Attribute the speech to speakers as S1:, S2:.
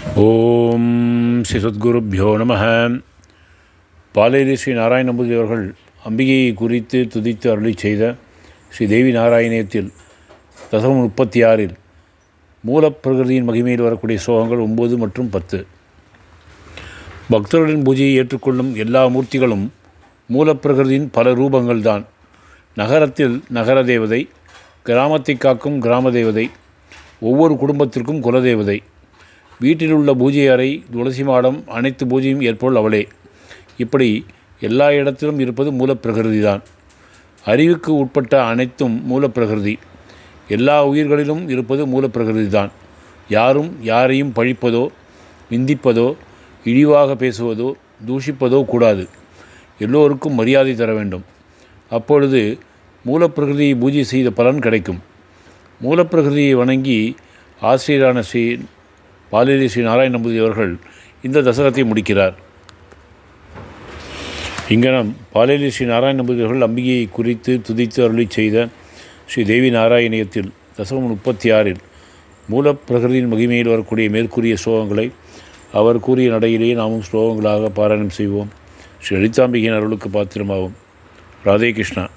S1: ஓம் ஸ்ரீ சத்குருப்பியோ நம பாலேரி ஸ்ரீ நாராயண நம்பூதிரி அவர்கள் அம்பிகையை குறித்து துதித்து அருளி செய்த ஸ்ரீ தேவி நாராயணியத்தில் தசமம் முப்பத்தி ஆறில் மூலப்பிரகிருதியின் மகிமையில் வரக்கூடிய ஸ்லோகங்கள் ஒம்பது மற்றும் பத்து பக்தர்களின் பூஜையை ஏற்றுக்கொள்ளும் எல்லா மூர்த்திகளும் மூலப்பிரகிருதியின் பல ரூபங்கள்தான் நகரத்தில் நகர தேவதை கிராமத்தை காக்கும் கிராம தேவதை ஒவ்வொரு குடும்பத்திற்கும் குலதேவதை வீட்டில் உள்ள பூஜை அறை துளசி மாடம் அனைத்து பூஜையும் ஏற்போல் அவளே இப்படி எல்லா இடத்திலும் இருப்பது மூலப்பிரகிருதி தான் அறிவுக்கு உட்பட்ட அனைத்தும் மூலப்பிரகிருதி எல்லா உயிர்களிலும் இருப்பது மூலப்பிரகிருதி தான் யாரும் யாரையும் பழிப்பதோ நிந்திப்பதோ இழிவாக பேசுவதோ தூஷிப்பதோ கூடாது எல்லோருக்கும் மரியாதை தர வேண்டும் அப்பொழுது மூலப்பிரகிருதியை பூஜை செய்த பலன் கிடைக்கும் மூலப்பிரகிருதியை வணங்கி ஆசிரியரான ஸ்ரீ பாலேரி ஸ்ரீ நாராயண நம்பூதிரி அவர்கள் இந்த தசகத்தை முடிக்கிறார் இங்கனம் பாலேரி ஸ்ரீ நாராயண நம்பூதிரி அவர்கள் அம்பிகையை குறித்து துதித்து அருளி செய்த ஸ்ரீ தேவி நாராயணியத்தில் தசகம் முப்பத்தி ஆறில் மூலப்பிரகிருதியின் மகிமையில் வரக்கூடிய மேற்கூறிய ஸ்லோகங்களை அவர் கூறிய நடையிலேயே நாமும் ஸ்லோகங்களாக பாராயணம் செய்வோம் ஸ்ரீ லலிதாம்பிகையின் அருளுக்கு பாத்திரமாகும் ராதே கிருஷ்ணா